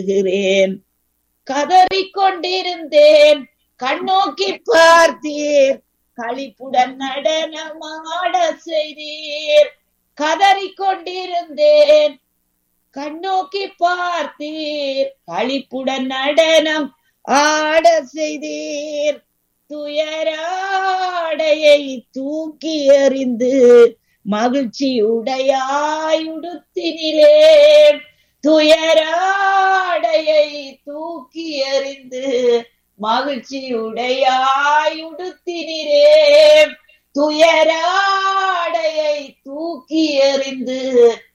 இருக்கிறேன் கதறிக் கொண்டிருந்தேன் கண்ணோக்கி பார்த்தீர் களிப்புடன் நடனமாட செய்தீர் கதறிக் கொண்டிருந்தேன் கண்ணோக்கி பார்த்தீர் களிப்புடன் நடனம் ஆட செய்தீர் துயராடையை தூக்கி எறிந்து மகிழ்ச்சி உடையாய் உடுத்தினிரே துயராடையை தூக்கி எறிந்து மகிழ்ச்சி உடையாய் உடுத்தினிரே துயராடையை தூக்கி எறிந்து